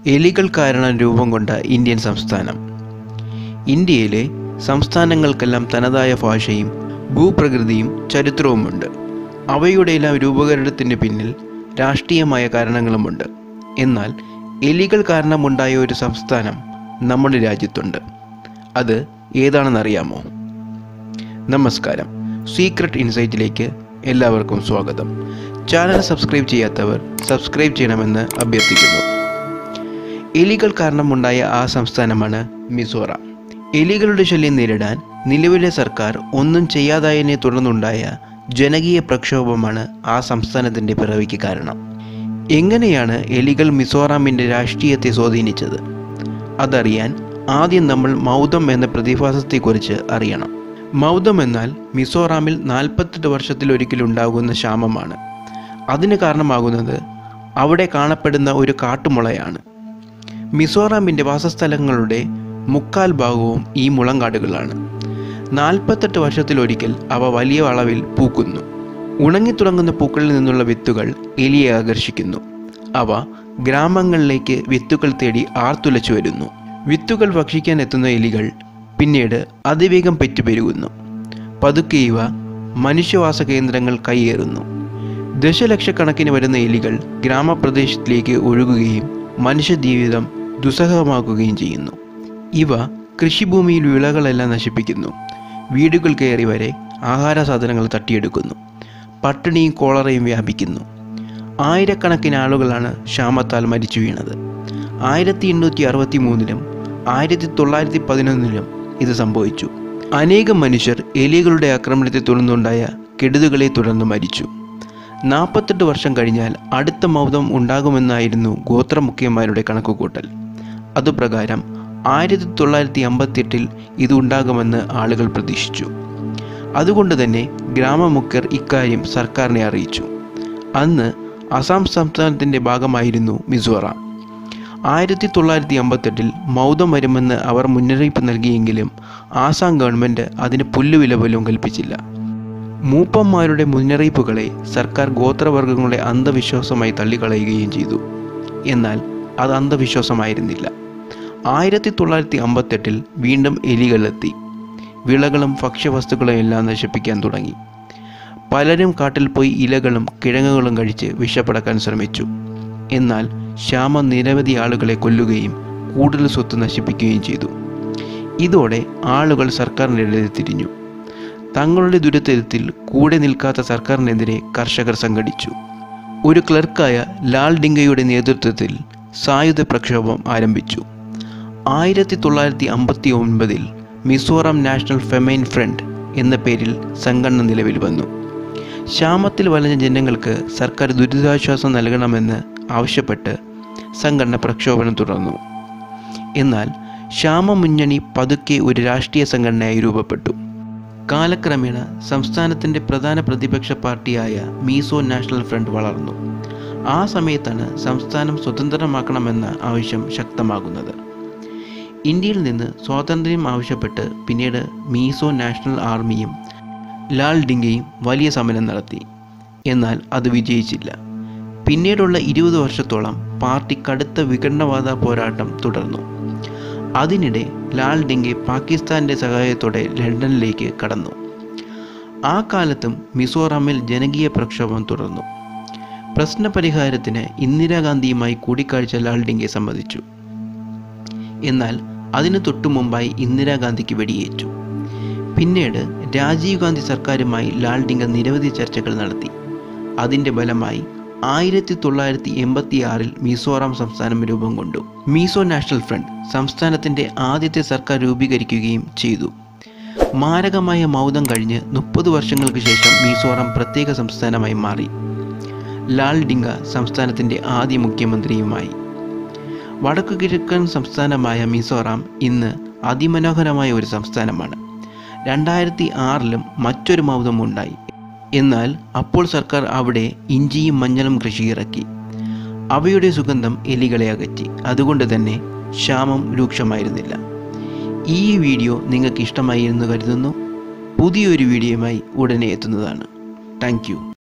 എലികൾ കാരണം രൂപം കൊണ്ട ഇന്ത്യൻ സംസ്ഥാനം ഇന്ത്യയിലെ സംസ്ഥാനങ്ങൾക്കെല്ലാം തനതായ ഭാഷയും ഭൂപ്രകൃതിയും ചരിത്രവുമുണ്ട് അവയുടെയെല്ലാം രൂപകരണത്തിന് പിന്നിൽ രാഷ്ട്രീയമായ കാരണങ്ങളുമുണ്ട് എന്നാൽ എലികൾ കാരണമുണ്ടായ ഒരു സംസ്ഥാനം നമ്മുടെ രാജ്യത്തുണ്ട് അത് ഏതാണെന്നറിയാമോ നമസ്കാരം സീക്രട്ട് ഇൻസൈറ്റിലേക്ക് എല്ലാവർക്കും സ്വാഗതം ചാനൽ സബ്സ്ക്രൈബ് ചെയ്യാത്തവർ സബ്സ്ക്രൈബ് ചെയ്യണമെന്ന് അഭ്യർത്ഥിക്കുന്നു എലികൾ കാരണമുണ്ടായ ആ സംസ്ഥാനമാണ് മിസോറാം എലികളുടെ ശല്യം നേരിടാൻ നിലവിലെ സർക്കാർ ഒന്നും ചെയ്യാതായതിനെ തുടർന്നുണ്ടായ ജനകീയ പ്രക്ഷോഭമാണ് ആ സംസ്ഥാനത്തിൻ്റെ പിറവിക്ക് കാരണം എങ്ങനെയാണ് എലികൾ മിസോറാമിൻ്റെ രാഷ്ട്രീയത്തെ സ്വാധീനിച്ചത് അതറിയാൻ ആദ്യം നമ്മൾ മൗതം എന്ന പ്രതിഭാസത്തെക്കുറിച്ച് അറിയണം മൗതം എന്നാൽ മിസോറാമിൽ നാൽപ്പത്തെട്ട് വർഷത്തിലൊരിക്കലുണ്ടാകുന്ന ക്ഷാമമാണ് അതിന് കാരണമാകുന്നത് അവിടെ കാണപ്പെടുന്ന ഒരു കാട്ടുമുളയാണ് മിസോറാമിൻ്റെ വാസസ്ഥലങ്ങളുടെ മുക്കാൽ ഭാഗവും ഈ മുളങ്കാടുകളാണ് നാൽപ്പത്തെട്ട് വർഷത്തിലൊരിക്കൽ അവ വലിയ അളവിൽ പൂക്കുന്നു ഉണങ്ങിത്തുടങ്ങുന്ന പൂക്കളിൽ നിന്നുള്ള വിത്തുകൾ എലിയെ ആകർഷിക്കുന്നു അവ ഗ്രാമങ്ങളിലേക്ക് വിത്തുകൾ തേടി ആർത്തുലച്ചു വരുന്നു വിത്തുകൾ ഭക്ഷിക്കാൻ എത്തുന്ന എലികൾ പിന്നീട് അതിവേഗം പെറ്റുപെരുകുന്നു പതുക്കെ ഇവ മനുഷ്യവാസ കേന്ദ്രങ്ങൾ കൈയേറുന്നു ദശലക്ഷക്കണക്കിന് വരുന്ന എലികൾ ഗ്രാമപ്രദേശത്തിലേക്ക് ഒഴുകുകയും മനുഷ്യജീവിതം ദുസ്സഹമാക്കുകയും ചെയ്യുന്നു ഇവ കൃഷിഭൂമിയിൽ വിളകളെല്ലാം നശിപ്പിക്കുന്നു വീടുകൾ കയറി വരെ ആഹാര സാധനങ്ങൾ തട്ടിയെടുക്കുന്നു പട്ടിണിയും കോളറയും വ്യാപിക്കുന്നു ആയിരക്കണക്കിന് ആളുകളാണ് ക്ഷാമത്താൽ മരിച്ചു വീണത് ആയിരത്തി എണ്ണൂറ്റി അറുപത്തി മൂന്നിലും ആയിരത്തി തൊള്ളായിരത്തി പതിനൊന്നിലും ഇത് സംഭവിച്ചു അനേകം മനുഷ്യർ എലികളുടെ ആക്രമണത്തെ തുടർന്നുണ്ടായ കെടുതുകളെ തുടർന്ന് മരിച്ചു നാൽപ്പത്തെട്ട് വർഷം കഴിഞ്ഞാൽ അടുത്ത മൗതം ഉണ്ടാകുമെന്നായിരുന്നു ഗോത്രമുഖ്യന്മാരുടെ കണക്കുകൂട്ടൽ അതുപ്രകാരം ആയിരത്തി തൊള്ളായിരത്തി അമ്പത്തിയെട്ടിൽ ഇത് ഉണ്ടാകുമെന്ന് ആളുകൾ പ്രതീക്ഷിച്ചു അതുകൊണ്ട് തന്നെ ഗ്രാമമുഖ്യർ ഇക്കാര്യം സർക്കാരിനെ അറിയിച്ചു അന്ന് അസം സംസ്ഥാനത്തിൻ്റെ ഭാഗമായിരുന്നു മിസോറാം ആയിരത്തി തൊള്ളായിരത്തി അമ്പത്തെട്ടിൽ മൗതം വരുമെന്ന് അവർ മുന്നറിയിപ്പ് നൽകിയെങ്കിലും ആസാം ഗവൺമെൻറ് അതിന് പുല്ലുവില പോലും കൽപ്പിച്ചില്ല മൂപ്പന്മാരുടെ മുന്നറിയിപ്പുകളെ സർക്കാർ ഗോത്രവർഗങ്ങളുടെ അന്ധവിശ്വാസമായി തള്ളിക്കളയുകയും ചെയ്തു എന്നാൽ അത് അന്ധവിശ്വാസമായിരുന്നില്ല ആയിരത്തി തൊള്ളായിരത്തി അമ്പത്തെട്ടിൽ വീണ്ടും എലികളെത്തി വിളകളും ഭക്ഷ്യവസ്തുക്കളും എല്ലാം നശിപ്പിക്കാൻ തുടങ്ങി പലരും കാട്ടിൽ പോയി ഇലകളും കിഴങ്ങുകളും കഴിച്ച് വിഷപ്പടക്കാൻ ശ്രമിച്ചു എന്നാൽ ക്ഷാമം നിരവധി ആളുകളെ കൊല്ലുകയും കൂടുതൽ സ്വത്ത് നശിപ്പിക്കുകയും ചെയ്തു ഇതോടെ ആളുകൾ സർക്കാരിനെതിരെ തിരിഞ്ഞു തങ്ങളുടെ ദുരിതത്തിൽ കൂടെ നിൽക്കാത്ത സർക്കാരിനെതിരെ കർഷകർ സംഘടിച്ചു ഒരു ക്ലർക്കായ ലാൽ ഡിങ്കയുടെ നേതൃത്വത്തിൽ സായുധ പ്രക്ഷോഭം ആരംഭിച്ചു ആയിരത്തി തൊള്ളായിരത്തി അമ്പത്തി ഒൻപതിൽ മിസോറാം നാഷണൽ ഫെമൈൻ ഫ്രണ്ട് എന്ന പേരിൽ സംഘടന നിലവിൽ വന്നു ക്ഷാമത്തിൽ വലഞ്ഞ ജനങ്ങൾക്ക് സർക്കാർ ദുരിതാശ്വാസം നൽകണമെന്ന് ആവശ്യപ്പെട്ട് സംഘടന പ്രക്ഷോഭനം തുടർന്നു എന്നാൽ ക്ഷാമ മുന്നണി പതുക്കെ ഒരു രാഷ്ട്രീയ സംഘടനയായി രൂപപ്പെട്ടു കാലക്രമേണ സംസ്ഥാനത്തിൻ്റെ പ്രധാന പ്രതിപക്ഷ പാർട്ടിയായ മീസോ നാഷണൽ ഫ്രണ്ട് വളർന്നു ആ സമയത്താണ് സംസ്ഥാനം സ്വതന്ത്രമാക്കണമെന്ന ആവശ്യം ശക്തമാകുന്നത് ഇന്ത്യയിൽ നിന്ന് സ്വാതന്ത്ര്യം ആവശ്യപ്പെട്ട് പിന്നീട് മീസോ നാഷണൽ ആർമിയും ലാൽ ഡിങ്കയും വലിയ സമരം നടത്തി എന്നാൽ അത് വിജയിച്ചില്ല പിന്നീടുള്ള ഇരുപത് വർഷത്തോളം പാർട്ടി കടുത്ത വിഘടനവാദ പോരാട്ടം തുടർന്നു അതിനിടെ ലാൽ ഡിങ്കെ പാകിസ്ഥാൻ്റെ സഹായത്തോടെ ലണ്ടനിലേക്ക് കടന്നു ആ കാലത്തും മിസോറാമിൽ ജനകീയ പ്രക്ഷോഭം തുടർന്നു പ്രശ്നപരിഹാരത്തിന് ഇന്ദിരാഗാന്ധിയുമായി കൂടിക്കാഴ്ച ലാൽ ഡിങ്കെ സമ്മതിച്ചു എന്നാൽ അതിനു തൊട്ടു മുമ്പായി ഇന്ദിരാഗാന്ധിക്ക് വെടിയേറ്റു പിന്നീട് രാജീവ് ഗാന്ധി സർക്കാരുമായി ലാൽ ഡിങ്ക നിരവധി ചർച്ചകൾ നടത്തി അതിൻ്റെ ഫലമായി ആയിരത്തി തൊള്ളായിരത്തി എൺപത്തി ആറിൽ മിസോറാം സംസ്ഥാനം രൂപം കൊണ്ടു മീസോ നാഷണൽ ഫ്രണ്ട് സംസ്ഥാനത്തിൻ്റെ ആദ്യത്തെ സർക്കാർ രൂപീകരിക്കുകയും ചെയ്തു മാരകമായ മൗതം കഴിഞ്ഞ് മുപ്പത് വർഷങ്ങൾക്ക് ശേഷം മിസോറാം പ്രത്യേക സംസ്ഥാനമായി മാറി ലാൽ ഡിങ്ക സംസ്ഥാനത്തിൻ്റെ ആദ്യ മുഖ്യമന്ത്രിയുമായി വടക്കു കിഴക്കൻ സംസ്ഥാനമായ മിസോറാം ഇന്ന് അതിമനോഹരമായ ഒരു സംസ്ഥാനമാണ് രണ്ടായിരത്തി ആറിലും മറ്റൊരു മൗതം ഉണ്ടായി എന്നാൽ അപ്പോൾ സർക്കാർ അവിടെ ഇഞ്ചിയും മഞ്ഞളും കൃഷി ഇറക്കി അവയുടെ സുഗന്ധം എലികളെ അകറ്റി അതുകൊണ്ട് തന്നെ ക്ഷാമം രൂക്ഷമായിരുന്നില്ല ഈ വീഡിയോ നിങ്ങൾക്ക് ഇഷ്ടമായി എന്ന് കരുതുന്നു പുതിയൊരു വീഡിയോയുമായി ഉടനെ എത്തുന്നതാണ് താങ്ക്